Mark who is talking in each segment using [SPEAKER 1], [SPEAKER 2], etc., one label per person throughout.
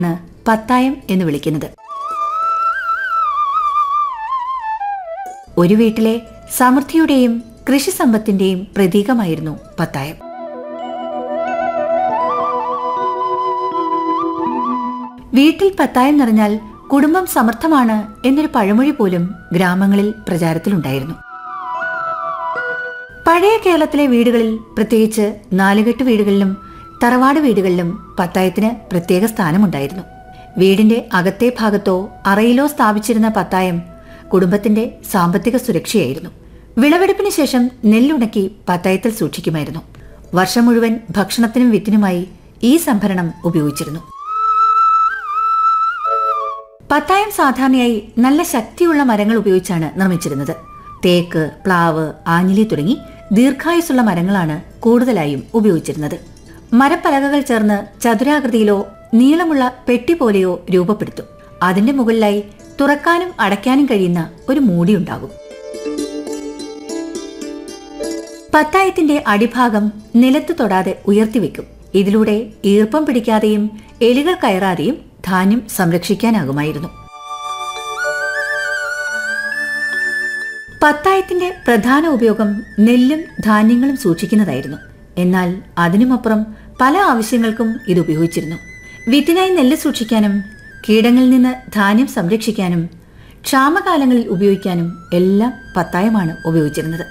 [SPEAKER 1] ആണ് പത്തായം എന്ന് വിളിക്കുന്നത് ഒരു വീട്ടിലെ സമൃദ്ധിയുടെയും കൃഷി സമ്പത്തിന്റെയും പ്രതീകമായിരുന്നു പത്തായം വീട്ടിൽ പത്തായം നിറഞ്ഞാൽ കുടുംബം സമർത്ഥമാണ് എന്നൊരു പഴമൊഴി പോലും ഗ്രാമങ്ങളിൽ പ്രചാരത്തിലുണ്ടായിരുന്നു പഴയ കേരളത്തിലെ വീടുകളിൽ പ്രത്യേകിച്ച് നാലുകെട്ട് വീടുകളിലും തറവാട് വീടുകളിലും പത്തായത്തിന് പ്രത്യേക സ്ഥാനമുണ്ടായിരുന്നു വീടിന്റെ അകത്തെ ഭാഗത്തോ അറയിലോ സ്ഥാപിച്ചിരുന്ന പത്തായം കുടുംബത്തിന്റെ സാമ്പത്തിക സുരക്ഷയായിരുന്നു വിളവെടുപ്പിന് ശേഷം നെല്ലുണക്കി പത്തായത്തിൽ സൂക്ഷിക്കുമായിരുന്നു വർഷം മുഴുവൻ ഭക്ഷണത്തിനും വിത്തിനുമായി ഈ സംഭരണം ഉപയോഗിച്ചിരുന്നു പത്തായം സാധാരണയായി നല്ല ശക്തിയുള്ള മരങ്ങൾ ഉപയോഗിച്ചാണ് നിർമ്മിച്ചിരുന്നത് തേക്ക് പ്ലാവ് ആഞ്ഞിലി തുടങ്ങി ദീർഘായുസുള്ള മരങ്ങളാണ് കൂടുതലായും ഉപയോഗിച്ചിരുന്നത് മരപ്പലകകൾ ചേർന്ന് ചതുരാകൃതിയിലോ നീളമുള്ള പെട്ടി പോലെയോ രൂപപ്പെടുത്തും അതിന്റെ മുകളിലായി തുറക്കാനും അടയ്ക്കാനും കഴിയുന്ന ഒരു മൂടിയുണ്ടാകും പത്തായത്തിന്റെ അടിഭാഗം നിലത്ത് തൊടാതെ ഉയർത്തിവെക്കും ഇതിലൂടെ ഈർപ്പം പിടിക്കാതെയും എലികൾ കയറാതെയും ധാന്യം സംരക്ഷിക്കാനാകുമായിരുന്നു പത്തായത്തിന്റെ പ്രധാന ഉപയോഗം നെല്ലും ധാന്യങ്ങളും സൂക്ഷിക്കുന്നതായിരുന്നു എന്നാൽ അതിനുമപ്പുറം പല ആവശ്യങ്ങൾക്കും ഇത് ഉപയോഗിച്ചിരുന്നു വിത്തിനായി നെല്ല് സൂക്ഷിക്കാനും കീടങ്ങളിൽ നിന്ന് ധാന്യം സംരക്ഷിക്കാനും ക്ഷാമകാലങ്ങളിൽ ഉപയോഗിക്കാനും എല്ലാം പത്തായമാണ് ഉപയോഗിച്ചിരുന്നത്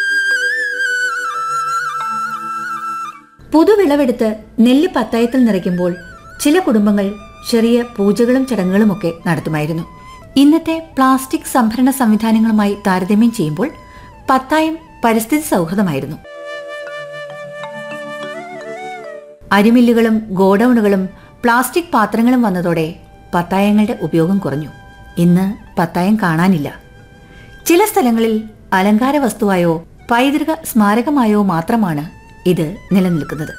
[SPEAKER 1] പുതുവിളവെടുത്ത് നെല്ല് പത്തായത്തിൽ നിറയ്ക്കുമ്പോൾ ചില കുടുംബങ്ങൾ ചെറിയ പൂജകളും ചടങ്ങുകളുമൊക്കെ നടത്തുമായിരുന്നു ഇന്നത്തെ പ്ലാസ്റ്റിക് സംഭരണ സംവിധാനങ്ങളുമായി താരതമ്യം ചെയ്യുമ്പോൾ പത്തായം പരിസ്ഥിതി സൗഹൃദമായിരുന്നു അരിമില്ലുകളും ഗോഡൌണുകളും പ്ലാസ്റ്റിക് പാത്രങ്ങളും വന്നതോടെ പത്തായങ്ങളുടെ ഉപയോഗം കുറഞ്ഞു ഇന്ന് പത്തായം കാണാനില്ല ചില സ്ഥലങ്ങളിൽ അലങ്കാര വസ്തുവായോ പൈതൃക സ്മാരകമായോ മാത്രമാണ് ഇത് നിലനിൽക്കുന്നത്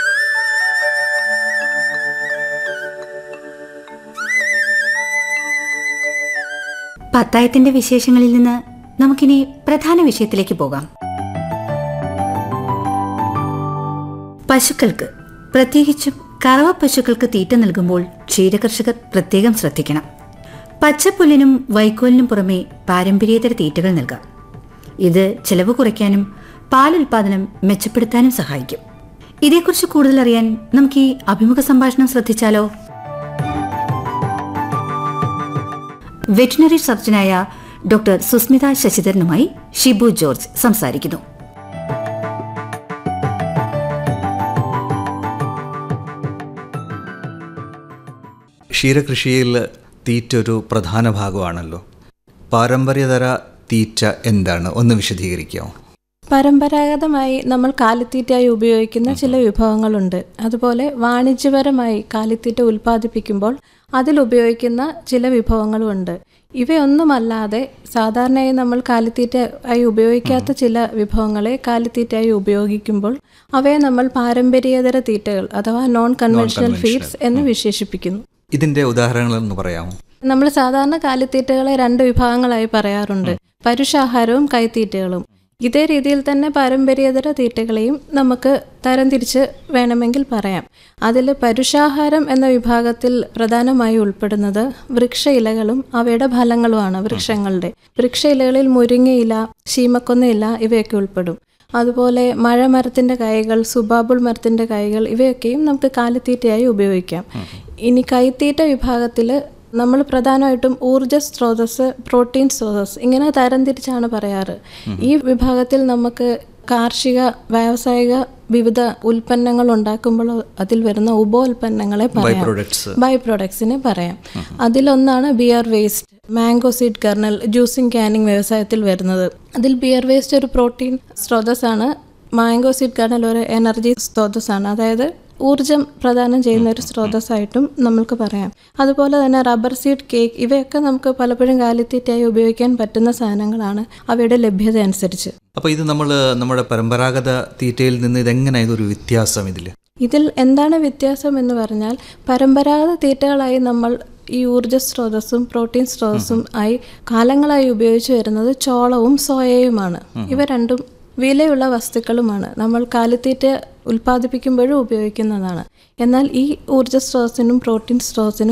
[SPEAKER 1] പത്തായത്തിന്റെ വിശേഷങ്ങളിൽ നിന്ന് നമുക്കിനി പ്രധാന വിഷയത്തിലേക്ക് പോകാം പശുക്കൾക്ക് പ്രത്യേകിച്ചും കറവ പശുക്കൾക്ക് തീറ്റ നൽകുമ്പോൾ ക്ഷീരകർഷകർ പ്രത്യേകം ശ്രദ്ധിക്കണം പച്ചപ്പുല്ലിനും വൈക്കോലിനും പുറമെ പാരമ്പര്യേതര തീറ്റകൾ നൽകാം ഇത് ചെലവ് കുറയ്ക്കാനും പാലുൽപാദനം മെച്ചപ്പെടുത്താനും സഹായിക്കും ഇതേക്കുറിച്ച് കൂടുതൽ അറിയാൻ നമുക്ക് ഈ അഭിമുഖ സംഭാഷണം ശ്രദ്ധിച്ചാലോ വെറ്റിനറി സർജനായ ഡോക്ടർ സുസ്മിത ശശിധരനുമായി ഷിബു ജോർജ് സംസാരിക്കുന്നു
[SPEAKER 2] ക്ഷീരകൃഷിയിൽ തീറ്റ ഒരു പ്രധാന ഭാഗമാണല്ലോ പാരമ്പര്യതര തീറ്റ എന്താണ് ഒന്ന് വിശദീകരിക്കാമോ
[SPEAKER 3] പരമ്പരാഗതമായി നമ്മൾ കാലിത്തീറ്റയായി ഉപയോഗിക്കുന്ന ചില വിഭവങ്ങളുണ്ട് അതുപോലെ വാണിജ്യപരമായി കാലിത്തീറ്റ ഉൽപ്പാദിപ്പിക്കുമ്പോൾ അതിൽ ഉപയോഗിക്കുന്ന ചില വിഭവങ്ങളുമുണ്ട് ഇവയൊന്നുമല്ലാതെ സാധാരണയായി നമ്മൾ കാലിത്തീറ്റ ആയി ഉപയോഗിക്കാത്ത ചില വിഭവങ്ങളെ കാലിത്തീറ്റയായി ഉപയോഗിക്കുമ്പോൾ അവയെ നമ്മൾ പാരമ്പര്യേതര തീറ്റകൾ അഥവാ നോൺ കൺവെൻഷണൽ ഫീഡ്സ് എന്ന് വിശേഷിപ്പിക്കുന്നു
[SPEAKER 2] ഇതിൻ്റെ ഉദാഹരണങ്ങളൊന്ന് പറയാമോ
[SPEAKER 3] നമ്മൾ സാധാരണ കാലിത്തീറ്റകളെ രണ്ട് വിഭാഗങ്ങളായി പറയാറുണ്ട് പരുഷാഹാരവും കൈത്തീറ്റകളും ഇതേ രീതിയിൽ തന്നെ പാരമ്പര്യേതര തീറ്റകളെയും നമുക്ക് തരംതിരിച്ച് വേണമെങ്കിൽ പറയാം അതിൽ പരുഷാഹാരം എന്ന വിഭാഗത്തിൽ പ്രധാനമായി ഉൾപ്പെടുന്നത് വൃക്ഷ ഇലകളും അവയുടെ ഫലങ്ങളുമാണ് വൃക്ഷങ്ങളുടെ വൃക്ഷ ഇലകളിൽ മുരിങ്ങയില ശീമക്കൊന്നയില ഇവയൊക്കെ ഉൾപ്പെടും അതുപോലെ മഴമരത്തിൻ്റെ കായകൾ സുബാബുൾ മരത്തിൻ്റെ കായകൾ ഇവയൊക്കെയും നമുക്ക് കാലിത്തീറ്റയായി ഉപയോഗിക്കാം ഇനി കൈത്തീറ്റ വിഭാഗത്തിൽ നമ്മൾ പ്രധാനമായിട്ടും ഊർജ സ്രോതസ് പ്രോട്ടീൻ സ്രോതസ് ഇങ്ങനെ തരംതിരിച്ചാണ് പറയാറ് ഈ വിഭാഗത്തിൽ നമുക്ക് കാർഷിക വ്യാവസായിക വിവിധ ഉൽപ്പന്നങ്ങൾ ഉണ്ടാക്കുമ്പോൾ അതിൽ വരുന്ന ഉപോൽപ്പന്നങ്ങളെ പറയാം
[SPEAKER 2] പ്രൊഡക്ട്സ്
[SPEAKER 3] ബൈ പ്രൊഡക്ട്സിനെ പറയാം അതിലൊന്നാണ് beer waste mango seed kernel juicing canning വ്യവസായത്തിൽ വരുന്നത് അതിൽ ബിയർ വേസ്റ്റ് ഒരു പ്രോട്ടീൻ സ്രോതസ്സാണ് മാംഗോ സീഡ് കർണൽ ഒരു എനർജി സ്രോതസ്സാണ് അതായത് ഊർജം പ്രദാനം ചെയ്യുന്ന ഒരു സ്രോതസ്സായിട്ടും നമുക്ക് പറയാം അതുപോലെ തന്നെ റബ്ബർ സീഡ് കേക്ക് ഇവയൊക്കെ നമുക്ക് പലപ്പോഴും കാലിത്തീറ്റയായി ഉപയോഗിക്കാൻ പറ്റുന്ന സാധനങ്ങളാണ് അവയുടെ ലഭ്യത അനുസരിച്ച്
[SPEAKER 2] അപ്പോൾ ഇത് നമ്മൾ നമ്മുടെ പരമ്പരാഗത തീറ്റയിൽ നിന്ന് ഇതെങ്ങനെയാണ് ഇതൊരു വ്യത്യാസം ഇതിൽ
[SPEAKER 3] ഇതിൽ എന്താണ് വ്യത്യാസം എന്ന് പറഞ്ഞാൽ പരമ്പരാഗത തീറ്റകളായി നമ്മൾ ഈ ഊർജ്ജ സ്രോതസ്സും പ്രോട്ടീൻ സ്രോതസ്സും ആയി കാലങ്ങളായി ഉപയോഗിച്ചു വരുന്നത് ചോളവും സോയയുമാണ് ഇവ രണ്ടും വിലയുള്ള വസ്തുക്കളുമാണ് നമ്മൾ കാലിത്തീറ്റ ഉൽപ്പാദിപ്പിക്കുമ്പോഴും ഉപയോഗിക്കുന്നതാണ് എന്നാൽ ഈ ഊർജ്ജ സ്രോതസ്സിനും പ്രോട്ടീൻ സ്രോതസ്സിനും